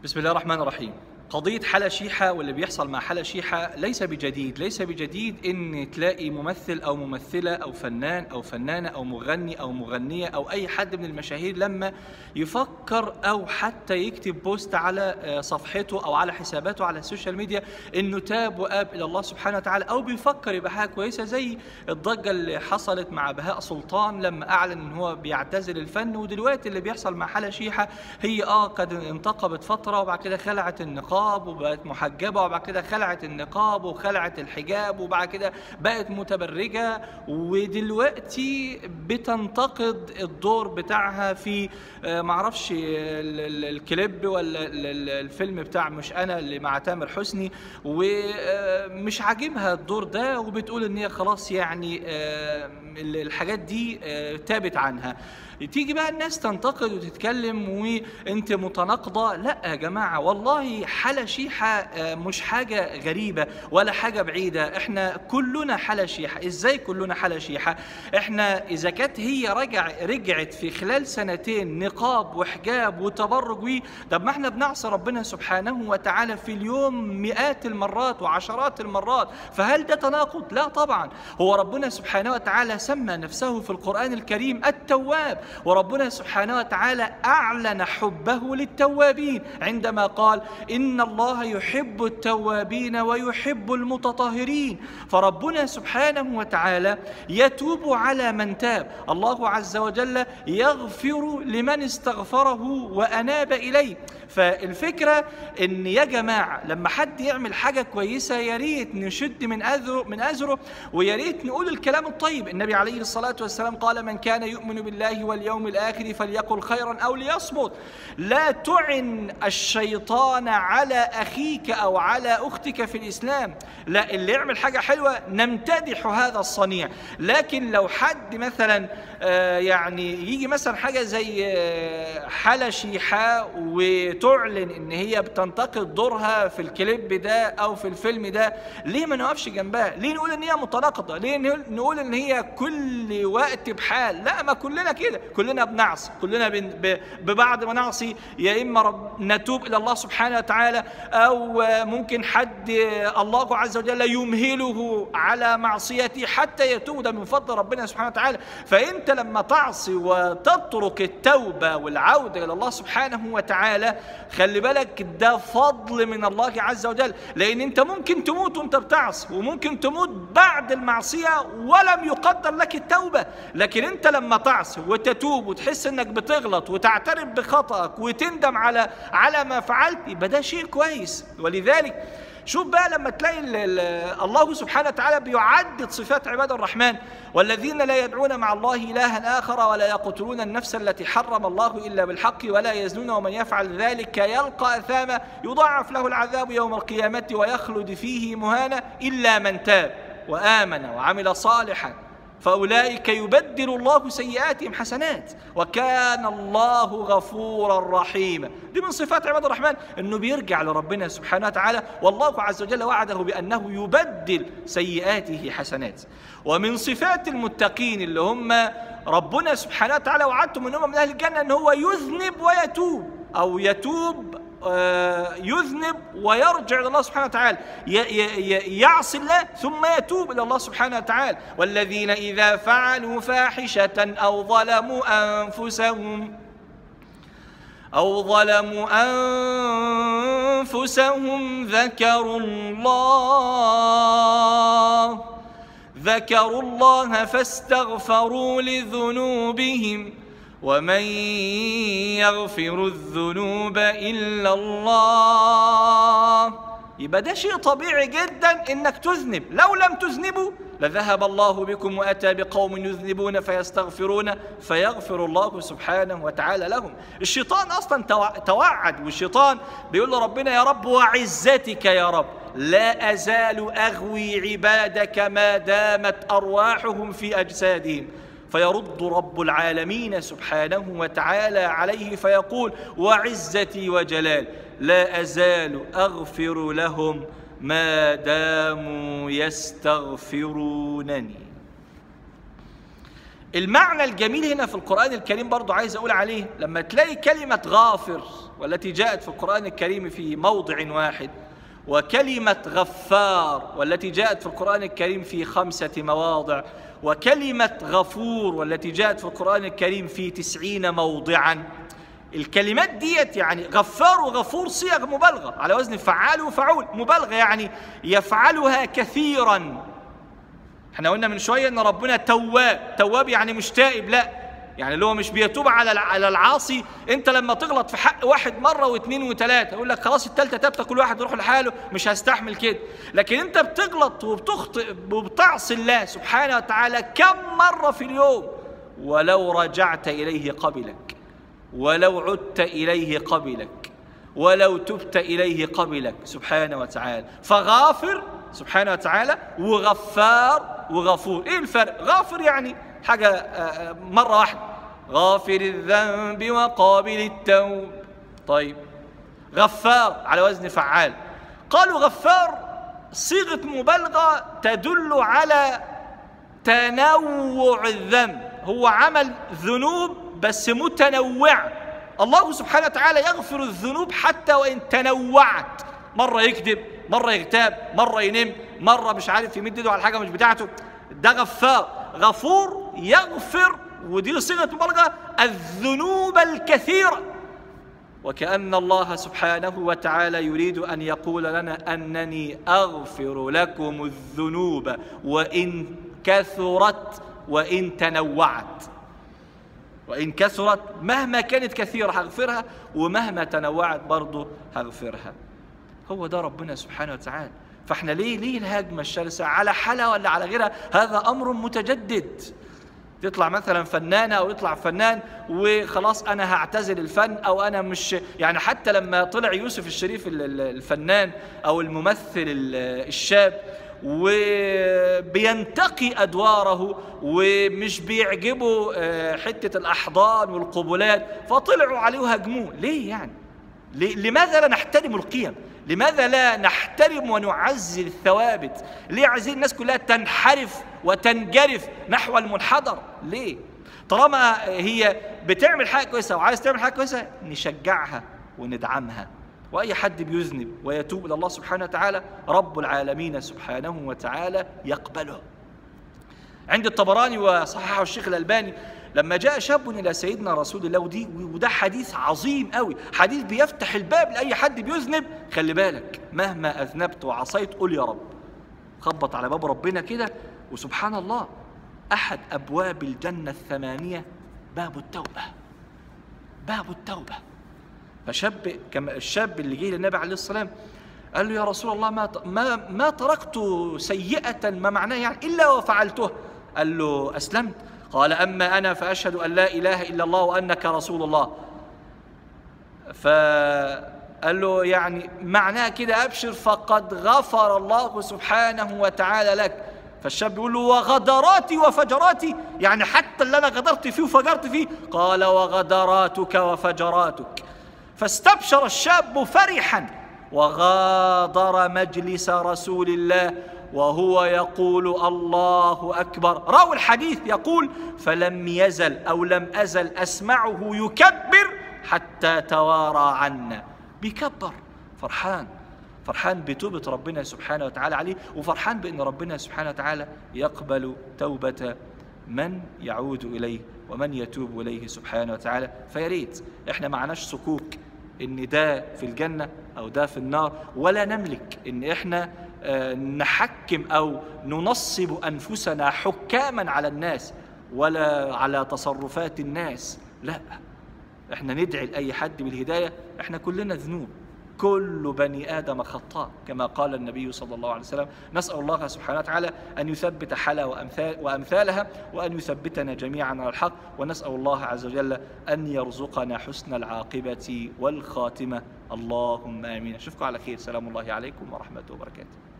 بسم الله الرحمن الرحيم قضية حلا شيحة واللي بيحصل مع حلا شيحة ليس بجديد ليس بجديد ان تلاقي ممثل او ممثلة او فنان او فنانة او مغني او مغنية او اي حد من المشاهير لما يفكر او حتى يكتب بوست على آه، صفحته او على حساباته على السوشيال ميديا انه تاب واب الى الله سبحانه وتعالى او بيفكر يبقى حاجة كويسة زي الضجة اللي حصلت مع بهاء سلطان لما اعلن ان هو بيعتزل الفن ودلوقتي اللي بيحصل مع حلا شيحة هي اه قد انتقبت فترة وبعد كده خلعت النقاب وبقت محجبة وبعد كده خلعت النقاب وخلعت الحجاب وبعد كده بقت متبرجة ودلوقتي بتنتقد الدور بتاعها في آه، معرفش ال- ال- الكليب ولا ال- ال- الفيلم بتاع مش انا اللي مع تامر حسني ومش عاجبها الدور ده وبتقول ان هي خلاص يعني آه، ال- الحاجات دي آه، تابت عنها تيجي بقى الناس تنتقد وتتكلم وانت متناقضه لا يا جماعه والله حلا شيحه آه، مش حاجه غريبه ولا حاجه بعيده احنا كلنا حلا شيحه ازاي كلنا حلا شيحه احنا اذا كانت هي رجع رجعت في خلال سنتين نقاب وحجاب وتبرج وي طب ما احنا بنعصي ربنا سبحانه وتعالى في اليوم مئات المرات وعشرات المرات فهل ده تناقض لا طبعا هو ربنا سبحانه وتعالى سمى نفسه في القرآن الكريم التواب وربنا سبحانه وتعالى أعلن حبه للتوابين عندما قال إن الله يحب التوابين ويحب المتطهرين فربنا سبحانه وتعالى يتوب على من تاب الله عز وجل يغفر لمن استغفره وأناب إليه فالفكرة إن يا جماعة لما حد يعمل حاجة كويسة يا ريت نشد من أذره من أزره ويا ريت نقول الكلام الطيب النبي عليه الصلاة والسلام قال من كان يؤمن بالله واليوم الآخر فليقل خيرا أو ليصمت لا تعن الشيطان على أخيك أو على أختك في الإسلام لا اللي يعمل حاجة حلوة نمتدح هذا الصنيع لكن لو حد مثلا آه، يعني يجي مثلا حاجة زي آه، حالة شيحة وتعلن ان هي بتنتقد دورها في الكليب ده او في الفيلم ده ليه ما نقفش جنبها ليه نقول ان هي متناقضة ليه نقول- نقول ان هي كل وقت بحال لا ما كلنا كده كلنا بنعصي كلنا بن- ب- ببعض ما نعصي يا اما رب نتوب الى الله سبحانه وتعالى او آه، ممكن حد آه، الله عز وجل يمهله على معصيته حتى يتوب ده من فضل ربنا سبحانه وتعالى فانت لما تعصي وتترك التوبه والعوده الى الله سبحانه وتعالى خلي بالك ده فضل من الله عز وجل لان انت ممكن تموت وانت بتعصي وممكن تموت بعد المعصيه ولم يقدر لك التوبه لكن انت لما تعصي وتتوب وتحس انك بتغلط وتعترف بخطأك وتندم على على ما فعلت يبقى ده شيء كويس ولذلك شوف بقى لما تلاقي ال- ال- الله سبحانه وتعالى بيعدد صفات عباد الرحمن والذين لا يدعون مع الله إلها آخر ولا يقتلون النفس التي حرم الله إلا بالحق ولا يزنون ومن يفعل ذلك يلقى أثاما يضاعف له العذاب يوم القيامة ويخلد فيه مهانا إلا من تاب وآمن وعمل صالحا فأولئك يبدل الله سيئاتهم حسنات وكان الله غفورا رحيما دي من صفات عباد الرحمن أنه بيرجع لربنا سبحانه وتعالى والله عز وجل وعده بأنه يبدل سيئاته حسنات ومن صفات المتقين اللي هم ربنا سبحانه وتعالى وعدتم أنهم من أهل الجنة أن هو يذنب ويتوب أو يتوب آه، يذنب ويرجع الى الله سبحانه وتعالى ي- ي- ي- يعصي الله ثم يتوب الى الله سبحانه وتعالى والذين اذا فعلوا فاحشه او ظلموا انفسهم أو ظلموا أنفسهم ذكروا الله ذكروا الله فاستغفروا لذنوبهم ومن يغفر الذنوب إلا الله يبقى ده شيء طبيعي جدا انك تذنب لو لم تذنبوا لذهب الله بكم واتى بقوم يذنبون فيستغفرون فيغفر الله سبحانه وتعالى لهم الشيطان اصلا توع- توعد والشيطان بيقول لربنا يا رب وعزتك يا رب لا ازال اغوي عبادك ما دامت ارواحهم في اجسادهم فيرد رب العالمين سبحانه وتعالى عليه فيقول وعزتي وجلال لا ازال اغفر لهم ما داموا يستغفرونني المعنى الجميل هنا في القرآن الكريم برضو عايز أقول عليه لما تلاقي كلمة غافر والتي جاءت في القرآن الكريم في موضع واحد وكلمة غفار والتي جاءت في القرآن الكريم في خمسة مواضع وكلمة غفور والتي جاءت في القرآن الكريم في تسعين موضعا الكلمات ديت يعني غفار وغفور صيغ مبالغة على وزن فعال وفعول مبالغة يعني يفعلها كثيرا احنا قلنا من شوية ان ربنا تواب تواب يعني مش تائب لا يعني اللي هو مش بيتوب على على العاصي انت لما تغلط في حق واحد مره واثنين وثلاثه يقول لك خلاص الثالثه تابته كل واحد يروح لحاله مش هستحمل كده لكن انت بتغلط وبتخطئ وبتعصي الله سبحانه وتعالى كم مره في اليوم ولو رجعت اليه قبلك ولو عدت اليه قبلك ولو تبت اليه قبلك سبحانه وتعالى فغافر سبحانه وتعالى وغفار وغفور ايه الفرق غافر يعني حاجة آه، آه، مرة واحدة غافر الذنب وقابل التوب طيب غفار على وزن فعال قالوا غفار صيغة مبالغة تدل على تنوع الذنب هو عمل ذنوب بس متنوعة الله سبحانه وتعالى يغفر الذنوب حتى وإن تنوعت مرة يكذب مرة يغتاب مرة ينم مرة مش عارف يمد ايده على حاجة مش بتاعته ده غفار غفور يغفر ودي صيغه مبالغه الذنوب الكثيره وكأن الله سبحانه وتعالى يريد أن يقول لنا أنني أغفر لكم الذنوب وإن كثرت وإن تنوعت وإن كثرت مهما كانت كثيرة هغفرها ومهما تنوعت برضه هغفرها هو ده ربنا سبحانه وتعالى فاحنا ليه ليه الهجمة الشرسة على حالة ولا على غيرها هذا أمر متجدد تطلع مثلا فنانة أو يطلع فنان وخلاص أنا هعتزل الفن أو أنا مش يعني حتى لما طلع يوسف الشريف الفنان أو الممثل الشاب وبينتقي أدواره ومش بيعجبه آه، حتة الأحضان والقبلات فطلعوا عليه وهجموه ليه يعني لماذا لا نحترم القيم لماذا لا نحترم ونعزز الثوابت ليه عايزين الناس كلها تنحرف وتنجرف نحو المنحدر ليه طالما هي بتعمل حاجه كويسه وعايز تعمل حاجه كويسه نشجعها وندعمها واي حد بيذنب ويتوب الى الله سبحانه وتعالى رب العالمين سبحانه وتعالى يقبله عند الطبراني وصححه الشيخ الالباني لما جاء شاب إلى سيدنا رسول الله ودي وده حديث عظيم قوي حديث بيفتح الباب لأي حد بيذنب خلي بالك مهما أذنبت وعصيت قل يا رب خبط على باب ربنا كده وسبحان الله أحد أبواب الجنة الثمانية باب التوبة باب التوبة فشاب كما الشاب اللي جه للنبي عليه الصلاة والسلام قال له يا رسول الله ما ما ما تركت سيئة ما معناه يعني إلا وفعلتها قال له أسلمت قال أما أنا فأشهد أن لا إله إلا الله وأنك رسول الله فقال له يعني معناه كده أبشر فقد غفر الله سبحانه وتعالى لك فالشاب يقول له وغدراتي وفجراتي يعني حتى اللي أنا غدرت فيه وفجرت فيه قال وغدراتك وفجراتك فاستبشر الشاب فرحا وغادر مجلس رسول الله وهو يقول الله أكبر راوي الحديث يقول فلم يزل أو لم أزل أسمعه يكبر حتى توارى عنا بيكبر فرحان فرحان بتوبة ربنا سبحانه وتعالى عليه وفرحان بأن ربنا سبحانه وتعالى يقبل توبة من يعود إليه ومن يتوب إليه سبحانه وتعالى فياريت احنا معناش سكوك ان ده في الجنة او ده في النار ولا نملك ان احنا آه، نحكم او ننصب انفسنا حكاما على الناس ولا على تصرفات الناس لا احنا ندعي لاي حد بالهدايه احنا كلنا ذنوب كل بني ادم خطاء كما قال النبي صلى الله عليه وسلم نسال الله سبحانه وتعالى ان يثبت حلا وامثال وامثالها وان يثبتنا جميعا على الحق ونسال الله عز وجل ان يرزقنا حسن العاقبه والخاتمه اللهم امين اشوفكم على خير سلام الله عليكم ورحمه وبركاته